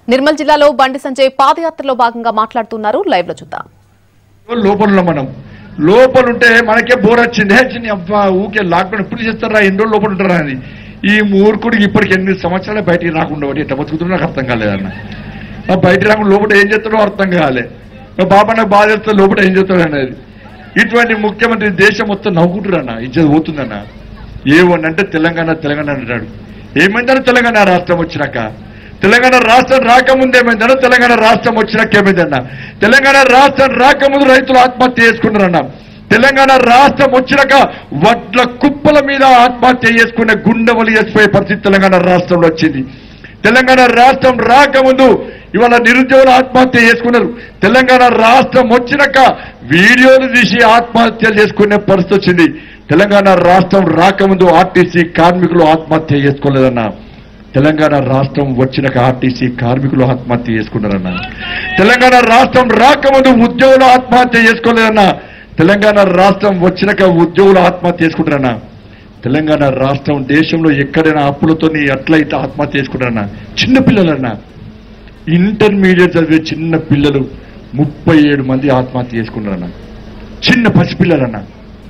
నిర్మల్ జిల్లాలో బండి సంజయ్ పాదయాత్రలో భాగంగా మాట్లాడుతున్నారు లైవ్ లో చూద్దాం లోపల ఉన్నాం మనం లోపల ఉంటే మనకే బోర్ వచ్చింది హే చిన్ని అబ్బా ఊకే లాక్డౌన్ ఎప్పుడు చేస్తారా ఎన్ని రోజులు లోపల ఉంటారా అని ఈ మూర్ఖుడికి ఇప్పటికి ఎనిమిది సంవత్సరాలు బయటికి రాకుండా వాడు ఎట్లా బతుకుతున్నా నాకు అర్థం కాలేదన్న ఆ బయటికి రాకుండా లోపల ఏం చేస్తాడో అర్థం కాలే మా బాబా నాకు బాధ చేస్తే లోపల ఏం చేస్తాడు అనేది ఇటువంటి ముఖ్యమంత్రి దేశం మొత్తం నవ్వుకుంటారన్న ఇచ్చేది పోతుందన్న ఏమనంటే తెలంగాణ తెలంగాణ అంటాడు ఏమైందని తెలంగాణ రాష్ట్రం వచ్చినాక తెలంగాణ రాష్ట్రం రాకముందు ఏమైందన్న తెలంగాణ రాష్ట్రం వచ్చినాక ఏమైందన్న తెలంగాణ రాష్ట్రం రాకముందు రైతులు ఆత్మహత్య చేసుకున్నారన్న తెలంగాణ రాష్ట్రం వచ్చినాక వడ్ల కుప్పల మీద ఆత్మహత్య చేసుకునే గుండెవలి చేసిపోయే పరిస్థితి తెలంగాణ రాష్ట్రంలో వచ్చింది తెలంగాణ రాష్ట్రం రాకముందు ఇవాళ నిరుద్యోగులు ఆత్మహత్య చేసుకున్నారు తెలంగాణ రాష్ట్రం వచ్చినాక వీడియోలు తీసి ఆత్మహత్యలు చేసుకునే పరిస్థితి వచ్చింది తెలంగాణ రాష్ట్రం రాకముందు ఆర్టీసీ కార్మికులు ఆత్మహత్య చేసుకోలేదన్న తెలంగాణ రాష్ట్రం వచ్చినాక ఆర్టీసీ కార్మికులు ఆత్మహత్య చేసుకున్నారన్న తెలంగాణ రాష్ట్రం రాకముందు ఉద్యోగులు ఆత్మహత్య చేసుకోలేదన్న తెలంగాణ రాష్ట్రం వచ్చినాక ఉద్యోగులు ఆత్మహత్య చేసుకుంటారన్న తెలంగాణ రాష్ట్రం దేశంలో ఎక్కడైనా అప్పులతో అట్లయితే ఆత్మహత్య చేసుకుంటారన్న చిన్న పిల్లలన్నా ఇంటర్మీడియట్ చదివే చిన్న పిల్లలు ముప్పై ఏడు మంది ఆత్మహత్య చేసుకున్నారన్న చిన్న పసిపిల్లలన్నా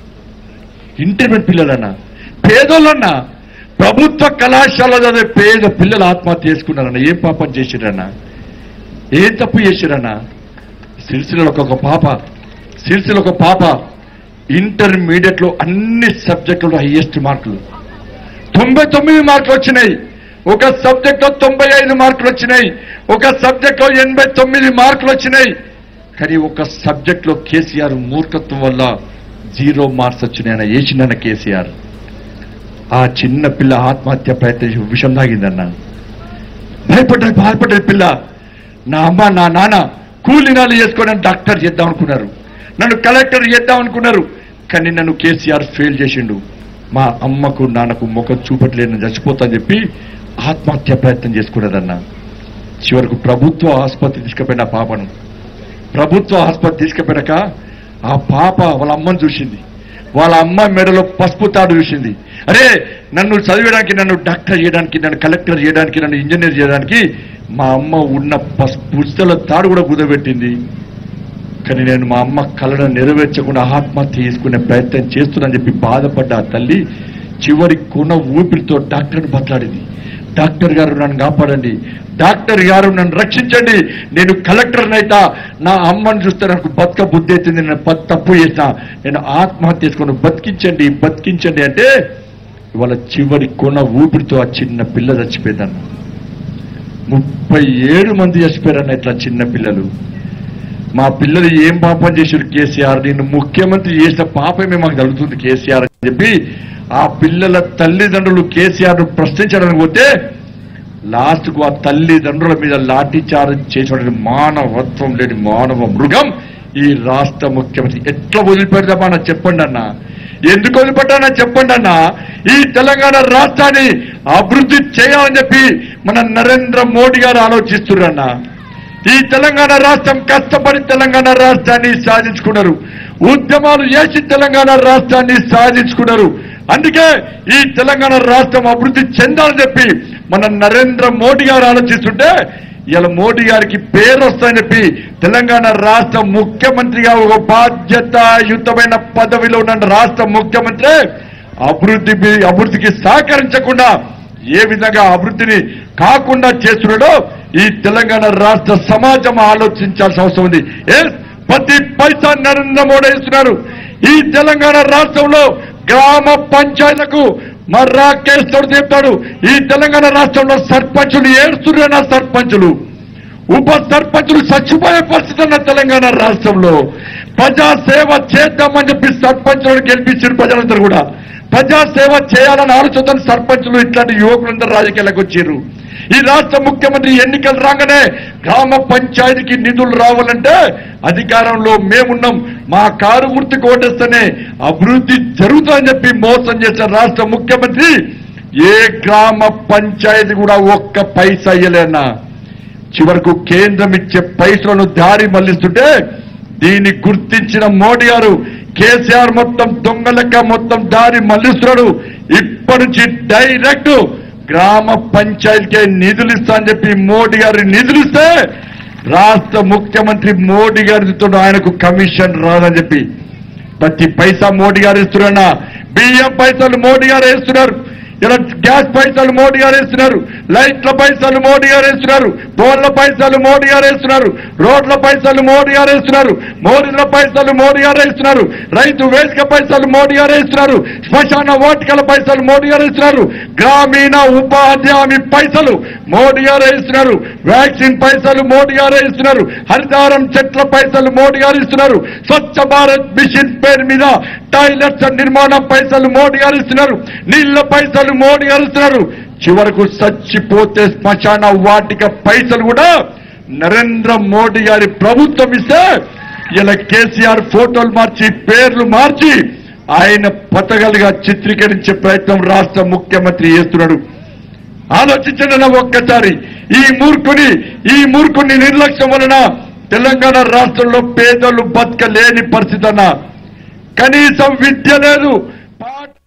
ఇంటర్మీడియట్ పిల్లలన్నా పేదోళ్ళన్నా ప్రభుత్వ కళాశాల చదివే పేద పిల్లలు ఆత్మహత్య చేసుకున్నారన్న ఏం పాపం చేసిరన్నా ఏం తప్పు చేసిరన్నా సిరిసిలలో ఒక పాప సిరిసిలో ఒక పాప ఇంటర్మీడియట్ లో అన్ని సబ్జెక్టులో హైయెస్ట్ మార్కులు తొంభై తొమ్మిది మార్కులు వచ్చినాయి ఒక సబ్జెక్ట్ లో తొంభై ఐదు మార్కులు వచ్చినాయి ఒక సబ్జెక్ట్ లో ఎనభై తొమ్మిది మార్కులు వచ్చినాయి కానీ ఒక సబ్జెక్ట్ లో కేసీఆర్ మూర్ఖత్వం వల్ల జీరో మార్క్స్ వచ్చినాయన వేసిందన్న కేసీఆర్ ఆ చిన్న పిల్ల ఆత్మహత్య ప్రయత్నం విషం తాగిందన్న భయపడ్డది బాధపడ్డది పిల్ల నా అమ్మ నా నాన్న కూలినాలు చేసుకొని డాక్టర్ చేద్దాం అనుకున్నారు నన్ను కలెక్టర్ చేద్దాం అనుకున్నారు కానీ నన్ను కేసీఆర్ ఫెయిల్ చేసిండు మా అమ్మకు నాన్నకు ముఖం చూపట్లేదు నేను చచ్చిపోతా అని చెప్పి ఆత్మహత్య ప్రయత్నం చేసుకున్నదన్న చివరకు ప్రభుత్వ ఆసుపత్రి తీసుకుపోయిన ఆ పాపను ప్రభుత్వ ఆసుపత్రి తీసుకుపోయాక ఆ పాప వాళ్ళ అమ్మను చూసింది వాళ్ళ అమ్మ మెడలో పసుపు తాడు చూసింది అరే నన్ను చదివడానికి నన్ను డాక్టర్ చేయడానికి నన్ను కలెక్టర్ చేయడానికి నన్ను ఇంజనీర్ చేయడానికి మా అమ్మ ఉన్న పసుపు పుస్తల తాడు కూడా కుదబెట్టింది కానీ నేను మా అమ్మ కళను నెరవేర్చకుండా ఆత్మహత్య చేసుకునే ప్రయత్నం చేస్తున్నానని చెప్పి బాధపడ్డ ఆ తల్లి చివరి కొన ఊపిరితో డాక్టర్ని బతలాడింది డాక్టర్ గారు నన్ను కాపాడండి డాక్టర్ గారు నన్ను రక్షించండి నేను కలెక్టర్ని అయితా నా అమ్మని చూస్తే నాకు బతక బుద్ధి అవుతుంది నేను ప- తప్పు చేసిన నేను ఆత్మహత్య చేసుకుని బతికించండి బతికించండి అంటే ఇవాళ చివరి కొన ఊపిరితో ఆ చిన్న పిల్ల చచ్చిపోయిందన్న ముప్పై ఏడు మంది చచ్చిపోయారన్న ఇట్లా చిన్న పిల్లలు మా పిల్లలు ఏం పాపం చేశారు కేసీఆర్ నేను ముఖ్యమంత్రి చేసిన పాపమే మాకు తగులుతుంది కేసీఆర్ అని చెప్పి ఆ పిల్లల తల్లిదండ్రులు కేసీఆర్ ప్రశ్నించడానికి పోతే లాస్ట్ కు ఆ తల్లిదండ్రుల మీద లాఠీచార్జ్ చేసిన మానవత్వం లేని మానవ మృగం ఈ రాష్ట్ర ముఖ్యమంత్రి ఎట్లా వదిలిపెడదామన్నా చెప్పండి అన్న ఎందుకు వదిలిపెట్టానా చెప్పండి అన్న ఈ తెలంగాణ రాష్ట్రాన్ని అభివృద్ధి చేయాలని చెప్పి మన నరేంద్ర మోడీ గారు ఆలోచిస్తున్నారన్నా ఈ తెలంగాణ రాష్ట్రం కష్టపడి తెలంగాణ రాష్ట్రాన్ని సాధించుకున్నారు ఉద్యమాలు చేసి తెలంగాణ రాష్ట్రాన్ని సాధించుకున్నారు అందుకే ఈ తెలంగాణ రాష్ట్రం అభివృద్ధి చెందాలని చెప్పి మన నరేంద్ర మోడీ గారు ఆలోచిస్తుంటే ఇలా మోడీ గారికి పేరు వస్తాయని చెప్పి తెలంగాణ రాష్ట్ర ముఖ్యమంత్రిగా ఒక బాధ్యతాయుతమైన పదవిలో ఉన్న రాష్ట్ర ముఖ్యమంత్రి అభివృద్ధి అభివృద్ధికి సహకరించకుండా ఏ విధంగా అభివృద్ధిని కాకుండా చేస్తున్నాడో ఈ తెలంగాణ రాష్ట్ర సమాజం ఆలోచించాల్సిన అవసరం ఉంది ఏ ప్రతి పైసా నరేంద్ర మోడీ ఇస్తున్నారు ఈ తెలంగాణ రాష్ట్రంలో గ్రామ పంచాయతీలకు మరి రాకేష్ తోడు చెప్తాడు ఈ తెలంగాణ రాష్ట్రంలో సర్పంచులు ఏడుస్తున్న సర్పంచులు ఉప సర్పంచులు చచ్చిపోయే పరిస్థితి ఉన్న తెలంగాణ రాష్ట్రంలో ప్రజా సేవ చేద్దామని చెప్పి సర్పంచులను గెలిపించిన ప్రజలందరూ కూడా ప్రజా సేవ చేయాలని ఆలోచన సర్పంచులు ఇట్లాంటి యువకులందరూ రాజకీయాలకు వచ్చారు ఈ రాష్ట్ర ముఖ్యమంత్రి ఎన్నికలు రాగానే గ్రామ పంచాయతీకి నిధులు రావాలంటే అధికారంలో మేమున్నాం మా కారు గుర్తుకు ఓటేస్తేనే అభివృద్ధి జరుగుతుందని చెప్పి మోసం చేసిన రాష్ట్ర ముఖ్యమంత్రి ఏ గ్రామ పంచాయతీ కూడా ఒక్క పైసా ఇయ్యలేనా చివరకు కేంద్రం ఇచ్చే పైసలను దారి మళ్లిస్తుంటే దీన్ని గుర్తించిన మోడీ గారు కేసీఆర్ మొత్తం దొంగ లెక్క మొత్తం దారి మళ్లిస్తున్నాడు ఇప్పటి నుంచి డైరెక్ట్ గ్రామ పంచాయతీకే నిధులు ఇస్తా అని చెప్పి మోడీ గారు నిధులు ఇస్తే రాష్ట్ర ముఖ్యమంత్రి మోడీ గారితో ఆయనకు కమిషన్ రాదని చెప్పి ప్రతి పైసా మోడీ గారు ఇస్తున్నా బియ్యం పైసలు మోడీ గారు వేస్తున్నారు ఇలా గ్యాస్ పైసలు మోడీ గారు వేస్తున్నారు లైట్ల పైసలు మోడీ గారు వేస్తున్నారు బోర్ల పైసలు మోడీ గారు వేస్తున్నారు రోడ్ల పైసలు మోడీ గారు వేస్తున్నారు మోరీల పైసలు మోడీ గారు వేస్తున్నారు రైతు వేదిక పైసలు మోడీ గారు వేస్తున్నారు శ్మశాన వాటికల పైసలు మోడీ గారు ఇస్తున్నారు గ్రామీణ ఉపాధి హామీ పైసలు మోడీ గారు ఇస్తున్నారు వ్యాక్సిన్ పైసలు మోడీ గారు ఇస్తున్నారు హరితారం చెట్ల పైసలు మోడీ గారు ఇస్తున్నారు స్వచ్ఛ భారత్ మిషన్ పేరు మీద టాయిలెట్స్ నిర్మాణం పైసలు మోడీ గారు ఇస్తున్నారు నీళ్ల పైసలు మోడీ గారు ఇస్తున్నారు చివరకు చచ్చిపోతే శ్మశాన వాటిక పైసలు కూడా నరేంద్ర మోడీ గారి ప్రభుత్వం ఇస్తే ఇలా కేసీఆర్ ఫోటోలు మార్చి పేర్లు మార్చి ఆయన పతగలుగా చిత్రీకరించే ప్రయత్నం రాష్ట్ర ముఖ్యమంత్రి చేస్తున్నాడు ఆలోచించండి నా ఒక్కసారి ఈ మూర్ఖుని ఈ మూర్ఖుని నిర్లక్ష్యం వలన తెలంగాణ రాష్ట్రంలో పేదలు బతకలేని పరిస్థితి అన్న కనీసం విద్య లేదు పాఠ